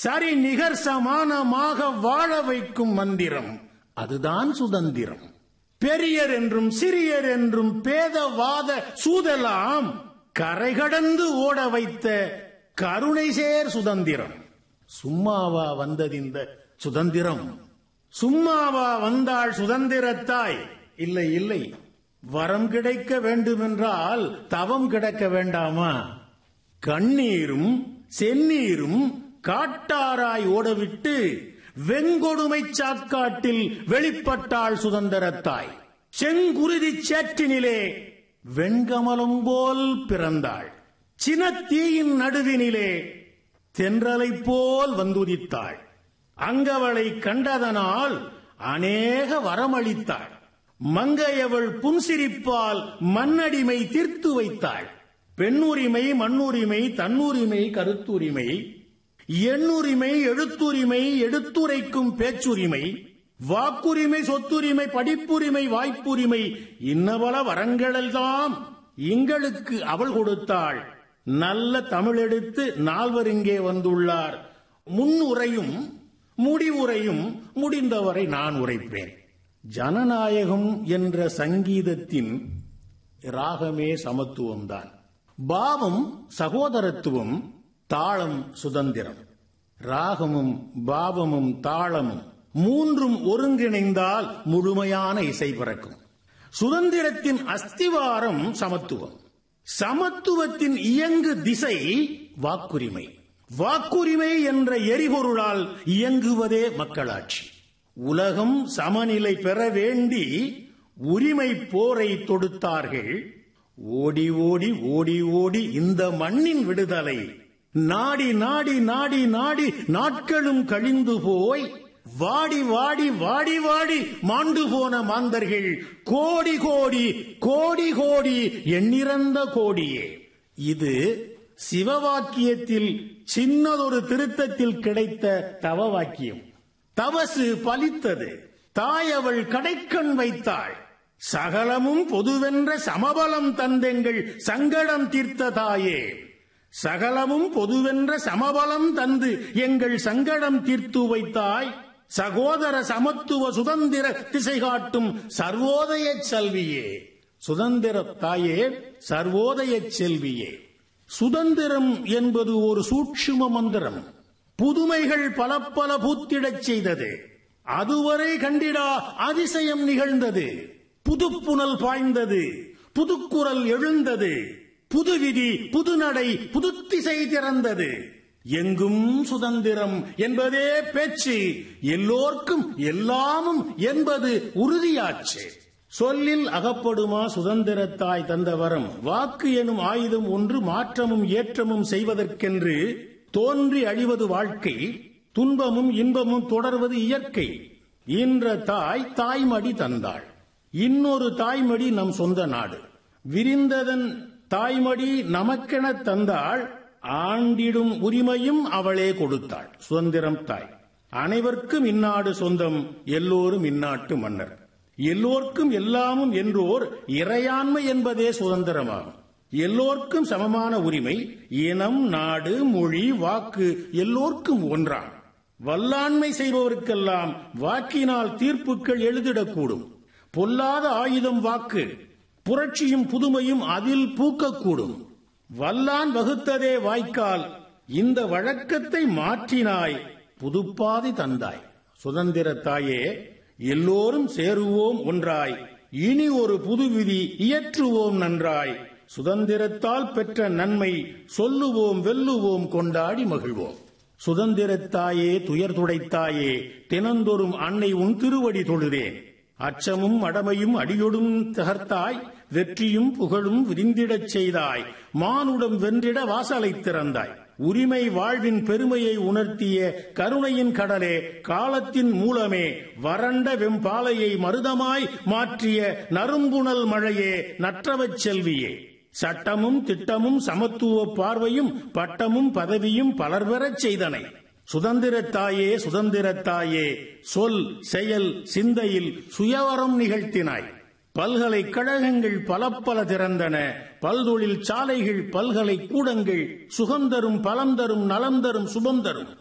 சரி நிகர் சமானமாக வாழ வைக்கும் மந்திரம் அதுதான் சுதந்திரம் பெரியர் என்றும் சிறியர் என்றும் பேதவாத சூதலாம் கரை கடந்து ஓட வைத்த கருணை சேர் சுதந்திரம் சும்மாவா வந்தது இந்த சுதந்திரம் சும்மாவா வந்தாள் சுதந்திரத்தாய் இல்லை இல்லை வரம் கிடைக்க வேண்டுமென்றால் தவம் கிடக்க வேண்டாமா கண்ணீரும் செந்நீரும் காட்டாராய் ஓடவிட்டு வெங்கொடுமை சாக்காட்டில் வெளிப்பட்டாள் சுதந்திரத்தாய் செங்குருதி சேற்றினிலே வெண்கமலம் போல் பிறந்தாள் சினத்தீயின் நடுவினிலே தென்றலைப் போல் வந்துதித்தாள் அங்கவளை கண்டதனால் அநேக வரமளித்தாள் மங்கையவள் புன்சிரிப்பால் மண்ணடிமை தீர்த்து வைத்தாள் பெண்ணுரிமை மண்ணுரிமை தன்னுரிமை கருத்துரிமை எண்ணுரிமை எழுத்துரிமை எடுத்துரைக்கும் பேச்சுரிமை வாக்குரிமை சொத்துரிமை படிப்புரிமை வாய்ப்புரிமை இன்னபல வரங்களெல்லாம் எங்களுக்கு அவள் கொடுத்தாள் நல்ல தமிழெடுத்து நால்வர் இங்கே வந்துள்ளார் முன்னுரையும் முடிவுரையும் முடிந்தவரை நான் உரைப்பேன் ஜனநாயகம் என்ற சங்கீதத்தின் ராகமே சமத்துவம்தான் பாவம் சகோதரத்துவம் தாளம் சுதந்திரம் ராகமும் பாவமும் தாளமும் மூன்றும் ஒருங்கிணைந்தால் முழுமையான இசை பிறக்கும் சுதந்திரத்தின் அஸ்திவாரம் சமத்துவம் சமத்துவத்தின் இயங்கு திசை வாக்குரிமை வாக்குரிமை என்ற எரிபொருளால் இயங்குவதே மக்களாட்சி உலகம் சமநிலை பெற வேண்டி உரிமை போரை தொடுத்தார்கள் ஓடி ஓடி ஓடி ஓடி இந்த மண்ணின் விடுதலை நாடி நாடி நாடி நாடி நாட்களும் கழிந்து போய் வாடி வாடி வாடி வாடி மாண்டு போன மாந்தர்கள் கோடி கோடி கோடி கோடி எண்ணிறந்த கோடியே இது சிவவாக்கியத்தில் சின்னதொரு திருத்தத்தில் கிடைத்த தவ வாக்கியம் தவசு பலித்தது தாய் அவள் கடைக்கண் வைத்தாள் சகலமும் பொதுவென்ற சமபலம் தந்தெங்கள் சங்கடம் தீர்த்த தாயே சகலமும் பொதுவென்ற சமபலம் தந்து எங்கள் சங்கடம் தீர்த்து வைத்தாய் சகோதர சமத்துவ சுதந்திர திசை காட்டும் சர்வோதய செல்வியே சுதந்திர தாயே சர்வோதய செல்வியே சுதந்திரம் என்பது ஒரு சூட்சும மந்திரம் புதுமைகள் பல பல பூத்திடச் செய்தது அதுவரை கண்டிடா அதிசயம் நிகழ்ந்தது புதுப்புணல் பாய்ந்தது புதுக்குரல் எழுந்தது புது விதி புதுநடை புதுத்திசை திறந்தது எங்கும் சுதந்திரம் என்பதே பேச்சு எல்லோர்க்கும் எல்லாமும் என்பது உறுதியாச்சு சொல்லில் அகப்படுமா சுதந்திரத்தாய் தந்த வரம் வாக்கு எனும் ஆயுதம் ஒன்று மாற்றமும் ஏற்றமும் செய்வதற்கென்று தோன்றி அழிவது வாழ்க்கை துன்பமும் இன்பமும் தொடர்வது இயற்கை ஈன்ற தாய் தாய்மடி தந்தாள் இன்னொரு தாய்மடி நம் சொந்த நாடு விரிந்ததன் தாய்மடி நமக்கென தந்தாள் ஆண்டிடும் உரிமையும் அவளே கொடுத்தாள் சுதந்திரம் தாய் அனைவருக்கும் இந்நாடு சொந்தம் எல்லோரும் இந்நாட்டு மன்னர் எல்லோர்க்கும் எல்லாமும் என்றோர் இறையாண்மை என்பதே சுதந்திரமாகும் எல்லோர்க்கும் சமமான உரிமை இனம் நாடு மொழி வாக்கு எல்லோர்க்கும் ஒன்றான் வல்லாண்மை செய்பவருக்கெல்லாம் வாக்கினால் தீர்ப்புகள் எழுதிடக்கூடும் பொல்லாத ஆயுதம் வாக்கு புரட்சியும் புதுமையும் அதில் பூக்கக்கூடும் வல்லான் வகுத்ததே வாய்க்கால் இந்த வழக்கத்தை மாற்றினாய் புதுப்பாதி தந்தாய் சுதந்திர தாயே எல்லோரும் சேருவோம் ஒன்றாய் இனி ஒரு புது விதி இயற்றுவோம் நன்றாய் சுதந்திரத்தால் பெற்ற நன்மை சொல்லுவோம் வெல்லுவோம் கொண்டாடி மகிழ்வோம் சுதந்திரத்தாயே துயர் துடைத்தாயே தினந்தோறும் அன்னை உன் திருவடி தொழுதேன் அச்சமும் அடமையும் அடியொடும் தகர்த்தாய் வெற்றியும் புகழும் விரிந்திடச் செய்தாய் மானுடம் வென்றிட வாசலை திறந்தாய் உரிமை வாழ்வின் பெருமையை உணர்த்திய கருணையின் கடலே காலத்தின் மூலமே வறண்ட வெம்பாலையை மருதமாய் மாற்றிய நறும்புணல் மழையே நற்றவச் செல்வியே சட்டமும் திட்டமும் சமத்துவ பார்வையும் பட்டமும் பதவியும் பலர் பெறச் செய்தனை சுதந்திரத்தாயே சுதந்திரத்தாயே சொல் செயல் சிந்தையில் சுயவரம் நிகழ்த்தினாய் பல்கலைக்கழகங்கள் பல பல திறந்தன பல்தொழில் சாலைகள் பல்கலை கூடங்கள் சுகந்தரும் பலம் தரும் நலம் தரும் சுபந்தரும்